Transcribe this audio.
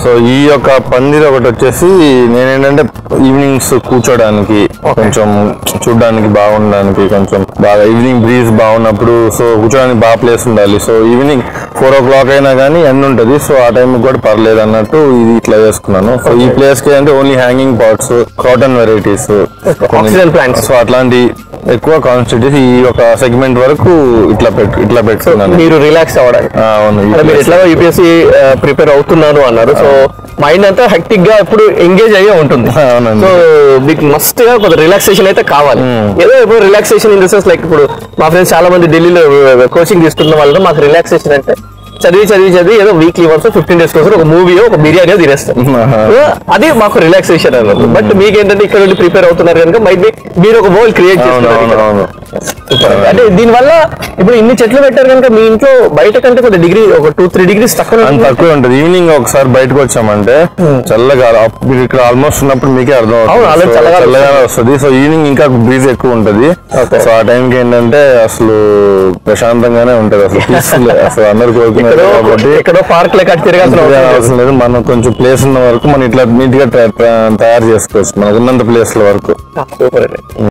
So ఈ యొక్క పందిరి ఒకటి వచ్చేసి నేనేంటంటే ఈవినింగ్స్ కూర్చోడానికి కొంచెం చూడడానికి బాగుండడానికి కొంచెం బాగా ఈవినింగ్ బ్రీజ్ బాగున్నప్పుడు సో కూర్చోడానికి బాగా ప్లేస్ ఉండాలి so evening four o'clock అయినా కానీ ఎండ్ ఉంటుంది సో ఆ టైం కూడా పర్లేదు అన్నట్టు ఇది ఇట్లా చేసుకున్నాను సో ఈ ప్లేస్ కి అంటే only hanging pots cotton varieties Oxygen plants. So అట్లాంటి ఎక్కువ కాన్స్టిట్యూట్ ఈ ఒక సెగ్మెంట్ వరకు ఇట్లా పెట్టు ఇట్లా పెట్టుకున్నాను మీరు రిలాక్స్ అవ్వడానికి ఆ, అవును ఈ అంటే మీరు place. ఎట్లా యూపీఎస్సీ ప్రిపేర్ అవుతున్నాను అన్నారు సో మైండ్ అంతా హెక్టిక్ గా ఇప్పుడు ఎంగేజ్ అయ్యే ఉంటుంది అవునండి. సో మీకు మస్ట్ గా కొంత రిలాక్సేషన్ అయితే కావాలి ఏదో ఇప్పుడు relaxation in the sense like ఇప్పుడు మా ఫ్రెండ్స్ చాలా మంది ఢిల్లీలో కోచింగ్ తీసుకున్న వాళ్ళు మాకు రిలాక్సేషన్ అంటే చదివి చదివి చదివి ఏదో వీక్లీ వన్స్ ఫిఫ్టీన్ డేస్ కోసం ఒక మూవీ ఒక బిర్యానీ తినేస్తాం ఆహా. So, అది మాకు రిలాక్సేషన్ అన్నమాట బట్ మీకేంటంటే ఇక్కడ నుండి ప్రిపేర్ అవుతున్నారు కనుక మైట్ బి మీరు ఒక వరల్డ్ క్రియేట్ అవును చేస్తున్నారు అవును ఇక్కడ. అవును అంటే దీనివల్ల ఇప్పుడు ఇన్ని చెట్లు పెట్టారు కనుక మీ ఇంట్లో బయట కంటే కొద్ది డిగ్రీ ఒక టూ త్రీ డిగ్రీస్ తక్కువ అంత తక్కువ ఉంటుంది ఈవినింగ్ ఒకసారి బయటకు వచ్చామంటే చల్లగా అప్- మీరు ఇక్కడ ఆల్మోస్ట్ ఉన్నప్పుడు మీకే అర్థం అవును, already So, చల్లగా చల్లగానే వస్తుంది సో ఈవినింగ్ ఇంకా బ్రీజ్ ఎక్కువ ఉంటది Okay. సో ఆ టైంకి ఏంటంటే అసలు ప్రశాంతంగానే ఉంటది అసలు పీస్ఫుల్ అసలు అందరు కోరుకున్నారు ఎక్కడో కాబట్టి ఎక్కడో పార్క్ లెక్క అటు తిరగాల్సిన ఇంటికి అవసరం లేదు. అవసరం లేదు మనం కొంచెం ప్లేస్ ఉన్న వరకు మనం ఇట్లా నీట్ గా తయా- తయారు చేసుకోవచ్చు మనకు ఉన్నంత ప్లేస్ వరకు సూపర్ అండి